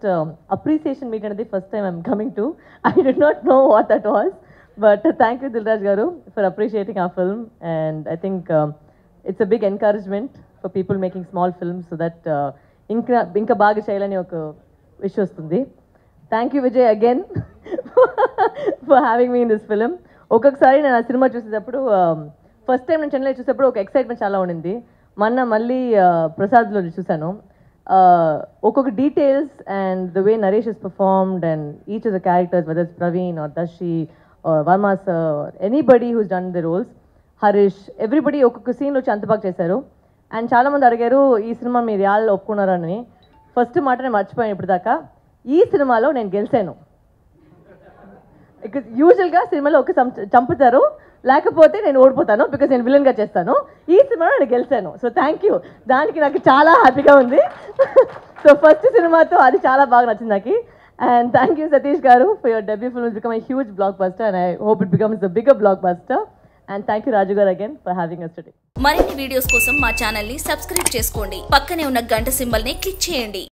appreciation meet అనేది first time I'm coming to I did not know what that was but thank you Dil Raju garu for appreciating a film and I think it's a big encouragement for people making small films so that ఇంకా ఇంకా బాగా చేయాలని ఒక wish వస్తుంది thank you Vijay again for having me in this film ఒక్కొక్కసారి నేను ఆ cinema చూసేటప్పుడు ఫస్ట్ టైం నేను చెన్నైలో చూసేటప్పుడు ఒక ఎక్సైట్మెంట్ చాలా ఉండింది మొన్న మళ్ళీ uh, ప్రసాద్లో చూశాను uh, ఒక్కొక్క details and the way Naresh is performed and each of the characters whether Praveen or Darshi Varma sir anybody who's done the roles Harish everybody ఒక్కొక్క సీన్లో వచ్చి అంత బాగా చేశారు అండ్ చాలామంది అడిగారు ఈ సినిమా మీరు యాళ్ళు ఒప్పుకున్నారని ఫస్ట్ మాట నేను మర్చిపోయాను ఇప్పుడు దాకా ఈ సినిమాలో నేను గెలిచాను బికాజ్ యూజువల్గా సినిమాలో ఒక చంప- చంపుతారు లేకపోతే నేను ఓడిపోతాను బికాజ్ నేను విలన్గా చేస్తాను ఈ సినిమాలో నేను గెలిచాను సో థ్యాంక్ యూ దానికి నాకు చాలా హ్యాపీగా ఉంది సో ఫస్ట్ సినిమాతో అది చాలా బాగా నచ్చింది నాకు and thank you Satish garu for your debut film become a huge blockbuster and I hope it becomes the bigger blockbuster and thank you Raju garu again for having us today మరిన్ని videos కోసం మా channel ని subscribe చేసుకోండి పక్కనే ఉన్న గంట symbol ని click చేయండి